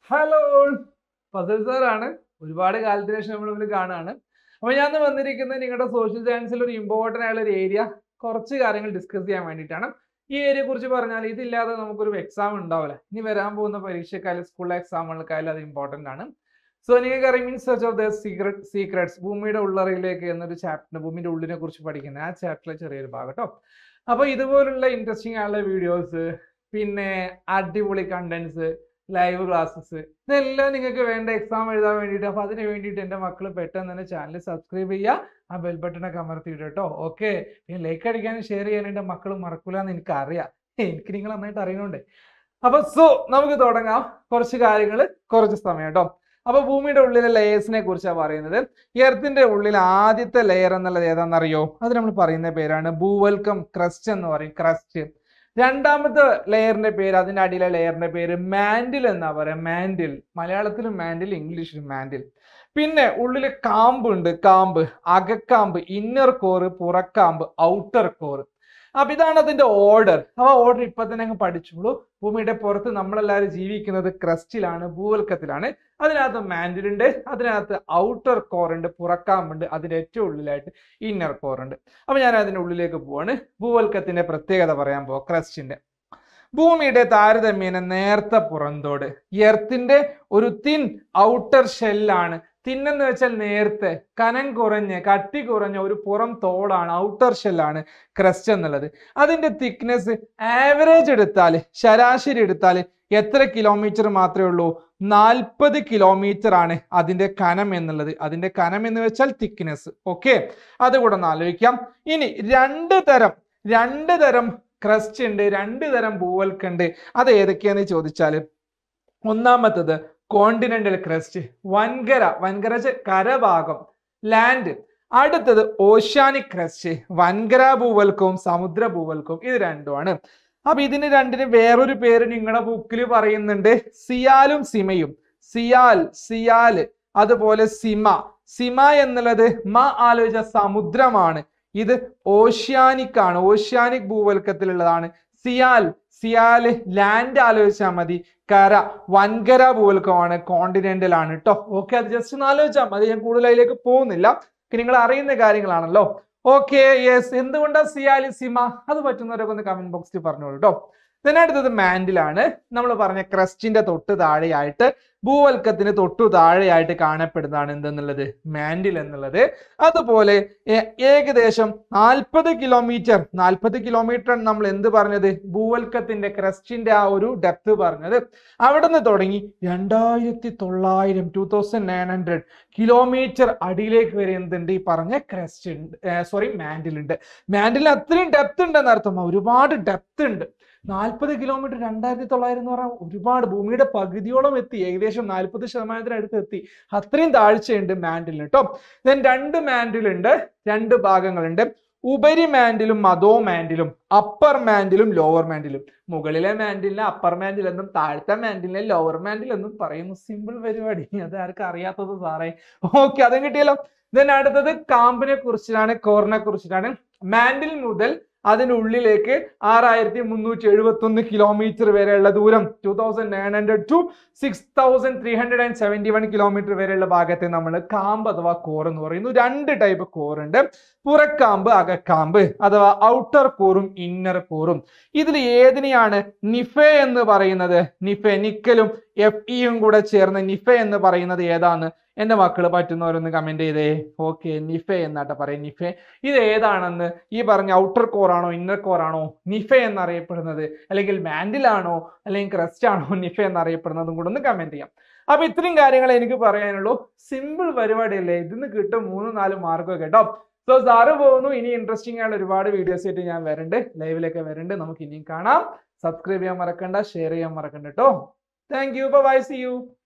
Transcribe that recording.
hello Fasal സാറാണ് ഒരുപാട് കാലത്തിന് ശേഷം നമ്മൾ തമ്മിൽ കാണാണ് അപ്പൊ ഞാൻ ഇന്ന് വന്നിരിക്കുന്നത് നിങ്ങളുടെ സോഷ്യൽ സയൻസിൽ ഒരു ഇമ്പോർട്ടൻ്റ് ആയുള്ള ഒരു ഏരിയ കുറച്ച് കാര്യങ്ങൾ ഡിസ്കസ് ചെയ്യാൻ വേണ്ടിയിട്ടാണ് ഈ ഏരിയയെ കുറിച്ച് പറഞ്ഞാൽ ഇതില്ലാതെ നമുക്കൊരു എക്സാം ഉണ്ടാവില്ല ഇനി വരാൻ പോകുന്ന പരീക്ഷക്കായാലും സ്കൂൾ എക്സാമുകൾക്കായാലും അത് ഇമ്പോർട്ടൻ്റ് ആണ് സോ നിങ്ങൾക്ക് അറിയാം mean search of the secret secrets ഭൂമിയുടെ ഉള്ളറയിലേക്ക് എന്നൊരു ചാപ്റ്റർ ഭൂമിയുടെ ഉള്ളിനെ കുറിച്ച് പഠിക്കുന്ന ആ ചാപ്റ്ററിലെ ചെറിയൊരു ഭാഗം കേട്ടോ അപ്പോൾ ഇതുപോലുള്ള ഇൻട്രസ്റ്റിംഗ് ആയുള്ള വീഡിയോസ് പിന്നെ അടിപൊളി കണ്ടന്റ്സ് ലൈവ് ക്ലാസ്സസ് ഇതെല്ലാം നിങ്ങൾക്ക് വേണ്ട എക്സാം എഴുതാൻ വേണ്ടിയിട്ട് അപ്പോൾ അതിന് വേണ്ടിയിട്ട് എൻ്റെ മക്കൾ പെട്ടെന്ന് തന്നെ ചാനൽ സബ്സ്ക്രൈബ് ചെയ്യുക ആ ബെൽ ബട്ടണൊക്കെ അമർത്തിയിട്ട് കേട്ടോ ഓക്കെ പിന്നെ ലൈക്ക് അടിക്കാനും ഷെയർ ചെയ്യാനും എൻ്റെ മക്കൾ മറക്കൂല എന്ന് എനിക്ക് അറിയാം എനിക്ക് നിങ്ങൾ നന്നായിട്ട് അറിയുന്നുണ്ട് അപ്പൊ സോ നമുക്ക് തുടങ്ങാം കുറച്ച് കാര്യങ്ങൾ കുറച്ച് സമയം കേട്ടോ അപ്പൊ ഭൂമിയുടെ ഉള്ളിലെ ലെയേഴ്സിനെ കുറിച്ചാണ് പറയുന്നത് എർത്തിന്റെ ഉള്ളിൽ ആദ്യത്തെ ലെയർ എന്നുള്ളത് ഏതാണെന്നറിയോ അത് നമ്മൾ പറയുന്ന പേരാണ് ഭൂവൽക്കം ക്രസ്റ്റ് എന്ന് പറയും ക്രസ്റ്റ് രണ്ടാമത്തെ ലെയറിന്റെ പേര് അതിന്റെ അടിയിലെ ലെയറിന്റെ പേര് മാൻഡിൽ എന്നാ പറയാ മാൻഡിൽ മലയാളത്തിലും മാൻഡിൽ ഇംഗ്ലീഷിലും മാൻഡിൽ പിന്നെ ഉള്ളിൽ കാമ്പ് ഉണ്ട് കാമ്പ് അകക്കാമ്പ് ഇന്നർ കോറ് പുറക്കാമ്പ് ഔട്ടർ കോറ് അപ്പൊ ഇതാണ് അതിന്റെ ഓർഡർ ആ ഓർഡർ ഇപ്പൊ തന്നെ അങ്ങ് പഠിച്ചോളൂ ഭൂമിയുടെ പുറത്ത് നമ്മളെല്ലാവരും ജീവിക്കുന്നത് ക്രസ്റ്റിലാണ് ഭൂവൽക്കത്തിലാണ് അതിനകത്ത് മാൻഡിൽ ഉണ്ട് അതിനകത്ത് ഔട്ടർ കോർ ഉണ്ട് പുറക്കാമ്പുണ്ട് അതിന്റെ ഏറ്റവും ഉള്ളിലായിട്ട് ഇന്നർ കോർ ഉണ്ട് അപ്പൊ ഞാൻ അതിന്റെ ഉള്ളിലേക്ക് പോവാണ് ഭൂവൽക്കത്തിന്റെ പ്രത്യേകത പറയാൻ പോവാ ക്രസ്റ്റിന്റെ ഭൂമിയുടെ താരതമ്യേന നേർത്ത പുറന്തോട് എർത്തിന്റെ ഒരു തിൻ ഔട്ടർ ഷെല്ലാണ് തിന്നെന്ന് വെച്ചാൽ നേർത്തെ കനം കുറഞ്ഞ് കട്ടി കുറഞ്ഞ ഒരു പുറം തോടാണ് ഔട്ടർ ഷെല്ലാണ് ക്രസ്റ്റ് എന്നുള്ളത് അതിന്റെ തിക്നെസ് ആവറേജ് എടുത്താൽ ശരാശരി എടുത്താൽ എത്ര കിലോമീറ്റർ മാത്രമേ ഉള്ളൂ നാൽപ്പത് കിലോമീറ്റർ ആണ് അതിന്റെ കനം എന്നുള്ളത് അതിന്റെ കനം എന്ന് വെച്ചാൽ തിക്നെസ് ഓക്കെ അതുകൂടെ ഒന്ന് ആലോചിക്കാം ഇനി രണ്ട് തരം രണ്ട് തരം ക്രസ്റ്റ് ഉണ്ട് രണ്ട് തരം ഭൂവൽക്കുണ്ട് അത് ഏതൊക്കെയാന്ന് ചോദിച്ചാൽ ഒന്നാമത്തത് കോണ്ടിനെന്റൽ ക്രസ്റ്റ് വൻകര വൻകര വെച്ചാൽ കരഭാഗം ലാൻഡ് അടുത്തത് ഓഷ്യാനിക് ക്രസ്റ്റ് വൻകര ഭൂവൽക്കവും സമുദ്ര ഭൂവൽക്കവും ഇത് രണ്ടുമാണ് അപ്പൊ ഇതിന് രണ്ടിന് വേറൊരു പേര് നിങ്ങളുടെ ബുക്കിൽ പറയുന്നുണ്ട് സിയാലും സിമയും സിയാൽ സിയാല് അതുപോലെ സിമ സിമ എന്നുള്ളത് മ ആലോചിച്ച സമുദ്രമാണ് ഇത് ഓഷ്യാനിക് ആണ് ഓഷ്യാനിക് ഭൂവൽക്കത്തിലുള്ളതാണ് സിയാൽ സിയാല് ലാൻഡ് ആലോചിച്ചാൽ മതി കര വൻകര ഭൂവൽക്കമാണ് കോണ്ടിനെന്റൽ ആണ് കേട്ടോ ഓക്കെ അത് ജസ്റ്റ് ഒന്ന് ആലോചിച്ചാൽ മതി ഞാൻ കൂടുതൽ അതിലേക്ക് പോകുന്നില്ല നിങ്ങൾ അറിയുന്ന കാര്യങ്ങളാണല്ലോ ഓക്കെ യെസ് എന്തുകൊണ്ടാ സിയാലി സിമ അത് പറ്റുന്നവരൊക്കെ ഒന്ന് കമന്റ് ബോക്സിൽ പറഞ്ഞോളൂ കേട്ടോ then അടുത്തത് മാൻഡിലാണ് നമ്മൾ പറഞ്ഞ ക്രസ്റ്റിന്റെ തൊട്ട് താഴെയായിട്ട് ഭൂവൽക്കത്തിന് തൊട്ടു താഴെയായിട്ട് കാണപ്പെടുന്നതാണ് എന്തെന്നുള്ളത് മാൻഡിൽ എന്നുള്ളത് അതുപോലെ ഏ- ഏകദേശം നാൽപ്പത് കിലോമീറ്റർ നാൽപ്പത് കിലോമീറ്റർ നമ്മൾ എന്ത് പറഞ്ഞത് ഭൂവൽക്കത്തിന്റെ ക്രസ്റ്റിന്റെ ആ ഒരു ഡെപ്ത് പറഞ്ഞത് അവിടെ നിന്ന് തുടങ്ങി രണ്ടായിരത്തി തൊള്ളായിരം two thousand nine hundred kilometre അടിയിലേക്ക് വരെ എന്തുണ്ട് ഈ പറഞ്ഞ ക്രസ്റ്റ് ഉണ്ട് സോറി മാൻഡിൽ ഉണ്ട് മാൻഡിൽ അത്രയും ഡെപ്ത് ഉണ്ടെന്ന് അർത്ഥം ഒരുപാട് ഡെപ്ത് ഉണ്ട് നാൽപ്പത് കിലോമീറ്റർ രണ്ടായിരത്തി തൊള്ളായിരം എന്ന് പറഞ്ഞാൽ ഒരുപാട് ഭൂമിയുടെ പകുതിയോളം എത്തി ഏകദേശം നാൽപ്പത് ശതമാനത്തിന് അടുത്ത് എത്തി അത്രയും താഴ്ചയുണ്ട് മാൻഡിലിന് കേട്ടോ ദെൻ രണ്ട് മാൻഡിൽ ഉണ്ട് രണ്ട് ഭാഗങ്ങളുണ്ട് ഉപരി മാൻഡിലും മതോ മാൻഡിലും അപ്പർ മാൻഡിലും ലോവർ മാൻഡിലും മുകളിലെ മാൻഡിലിനെ അപ്പർ മാൻഡിൽ എന്നും താഴത്തെ മാൻഡിലിനെ ലോവർ മാൻഡിൽ എന്നും പറയുന്നു സിമ്പിൾ പരിപാടി അത് ആർക്കും അറിയാത്തത് സാറേ ഓക്കെ അതും കിട്ടിയല്ലോ ദെൻ അടുത്തത് കാമ്പിനെ കുറിച്ചിട്ടാണ് കോറിനെ കുറിച്ചിട്ടാണ് മാൻഡിൽ മുതൽ അതിനുള്ളിലേക്ക് ആറായിരത്തി മുന്നൂറ്റി എഴുപത്തി ഒന്ന് കിലോമീറ്റർ വരെയുള്ള ദൂരം two thousand nine hundred to six thousand three hundred and seventy one kilometre വരെയുള്ള ഭാഗത്തെ നമ്മൾ കാമ്പ് അഥവാ കോർ എന്ന് പറയുന്നു രണ്ട് ടൈപ്പ് കോർ ഉണ്ട് പുറക്കാമ്പ് അകക്കാമ്പ് അഥവാ ഔട്ടർ കോറും ഇന്നർ കോറും ഇതിൽ ഏതിനെയാണ് നിഫെ എന്ന് പറയുന്നത് നിഫെ നിക്കലും എഫ് ഇയും കൂടെ ചേർന്ന് നിഫെ എന്ന് പറയുന്നത് ഏതാണ് എന്റെ മക്കള് പറ്റുന്നവരൊന്ന് കമന്റ് ചെയ്തേ ഓക്കെ നിഫെ എന്നാട്ടെ പറയും നിഫെ ഇത് ഏതാണെന്ന് ഈ പറഞ്ഞ ഔട്ടർ കോർ ആണോ ഇന്നർ കോർ ആണോ നിഫ എന്നറിയപ്പെടുന്നത് അല്ലെങ്കിൽ മാൻഡിലാണോ അല്ലെങ്കിൽ ക്രസ്റ്റ് ആണോ നിഫ എന്നറിയപ്പെടുന്നതും കൂടെ ഒന്ന് കമന്റ് ചെയ്യാം അപ്പൊ ഇത്രയും കാര്യങ്ങൾ എനിക്ക് പറയാനുള്ളൂ സിമ്പിൾ പരിപാടിയല്ലേ ഇതിന്ന് കിട്ടും മൂന്ന് നാല് മാർക്ക് കേട്ടോ സോ സാറ് പോകുന്നു ഇനി ഇൻട്രസ്റ്റിംഗ് ആയിട്ടുള്ള ഒരുപാട് വീഡിയോസ് ആയിട്ട് ഞാൻ വരുന്നുണ്ട് ലൈവിലൊക്കെ വരുന്നുണ്ട് നമുക്ക് ഇനിയും കാണാം സബ്സ്ക്രൈബ് ചെയ്യാൻ മറക്കണ്ട ഷെയർ ചെയ്യാൻ മറക്കണ്ട കേട്ടോ thank you bye see U